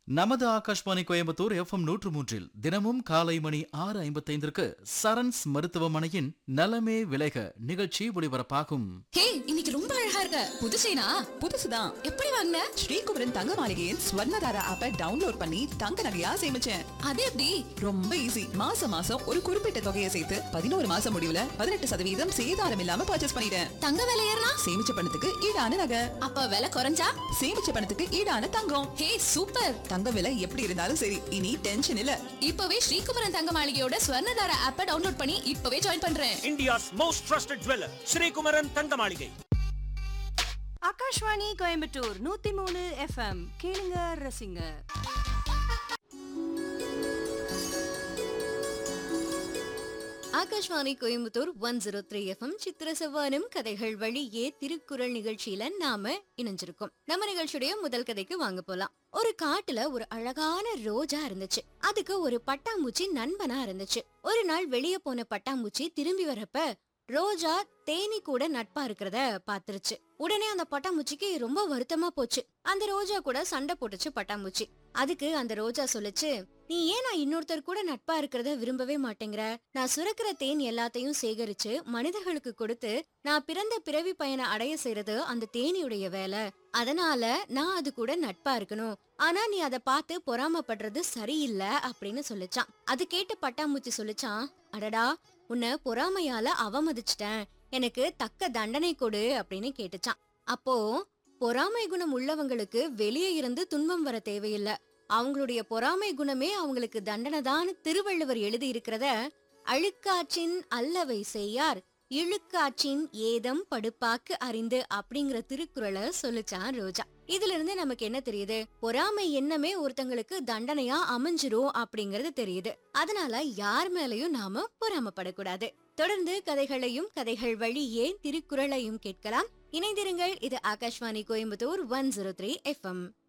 நமது ஆகாஷ்வாணி கோயம்புத்தூர் எஃப்எம் நூற்று மூன்றில் தினமும் காலை மணி ஆறு ஐம்பத்தைந்திற்கு சரண்ஸ் மருத்துவமனையின் நலமே விளைக நிகழ்ச்சி ஒளிபரப்பாகும் ஹே இன்னைக்கு ரொம்ப அழகா இருக்க புது செயினா புதுசுதான் எப்படி வாங்கின ஸ்ரீகுமரன் தங்க மாளிகையின் ஸ்வர்ணதாரா ஆப்பை டவுன்லோட் பண்ணி தங்க நகையா சேமிச்சேன் அது எப்படி ரொம்ப ஈஸி மாசம் மாசம் ஒரு குறிப்பிட்ட தொகையை சேர்த்து பதினோரு மாசம் முடிவுல பதினெட்டு சதவீதம் சேதாரம் இல்லாம பர்ச்சேஸ் பண்ணிட்டேன் தங்க விலை ஏறினா சேமிச்ச பணத்துக்கு ஈடான நகை அப்ப விலை குறைஞ்சா சேமிச்ச பணத்துக்கு ஈடான தங்கம் ஹே சூப்பர் தங்க விலை எப்படி இருந்தாலும் சரி இனி டென்ஷன் இல்ல இப்பவே ஸ்ரீகுமரன் தங்க மாளிகையோட ஸ்வர்ணதார ஆப்பை டவுன்லோட் பண்ணி இப்பவே ஜாயின் பண்றேன் India's most trusted jeweler, Sri Kumaran Tangamalige. Akashvani Coimbatore நூத்தி மூணு எஃப்எம் கேளுங்க ரசிங்க Akashvani Coimbatore one zero three FM சித்திர செவ்வானம் கதைகள் வழியே திருக்குறள் நிகழ்ச்சியில நாம இணைஞ்சிருக்கோம் நம்ம நிகழ்ச்சியுடைய முதல் கதைக்கு வாங்க போலாம் ஒரு காட்டுல ஒரு அழகான ரோஜா இருந்துச்சு அதுக்கு ஒரு பட்டாம்பூச்சி நண்பனா இருந்துச்சு ஒரு நாள் வெளியே போன பட்டாம்பூச்சி திரும்பி வரப்ப ரோஜா தேனி கூட நட்பா இருக்கிறத பாத்துருச்சு உடனே அந்த பட்டாம்பூச்சிக்கு ரொம்ப வருத்தமா போச்சு அந்த ரோஜா கூட சண்டை போட்டுச்சு பட்டாம்பூச்சி அதுக்கு அந்த ரோஜா சொல்லுச்சு நீ ஏன் நான் இன்னொருத்தர் கூட நட்பா இருக்கிறத விரும்பவே மாட்டேங்கிற நான் சுரக்கிற தேன் எல்லாத்தையும் சேகரிச்சு மனிதர்களுக்கு கொடுத்து நான் பிறந்த பிறவி பயனை அடைய செய்யறது அந்த தேனியுடைய வேலை அதனால நான் அது கூட நட்பா இருக்கணும் ஆனா நீ அதை பார்த்து பொறாமப்படுறது சரியில்லை அப்படின்னு சொல்லிச்சான் அது கேட்டு பட்டாம்பூச்சி சொல்லிச்சான் அடடா உன்னை பொறாமையால அவமதிச்சிட்டேன் எனக்கு தக்க தண்டனை கொடு அப்படின்னு கேட்டுச்சான் அப்போ பொறாமை குணம் உள்ளவங்களுக்கு வெளியே இருந்து துன்பம் வர தேவையில்லை அவங்களுடைய பொறாமை குணமே அவங்களுக்கு தண்டனை தான் திருவள்ளுவர் எழுதி இருக்கிறத அழுக்காற்றின் அல்லவை செய்யார் இழுக்காற்றின் ஏதம் படுப்பாக்கு அறிந்து அப்படிங்கிற திருக்குறளை சொல்லிச்சான் ரோஜா இதுல இருந்து நமக்கு என்ன தெரியுது பொறாமை எண்ணமே ஒருத்தங்களுக்கு தண்டனையா அமைஞ்சிரும் அப்படிங்கறது தெரியுது அதனால யார் மேலயும் நாம பொறாமப்படக்கூடாது தொடர்ந்து கதைகளையும் கதைகள் வழியே திருக்குறளையும் கேட்கலாம் இணைந்திருங்கள் இது Akashvani Coimbatore one zero three FM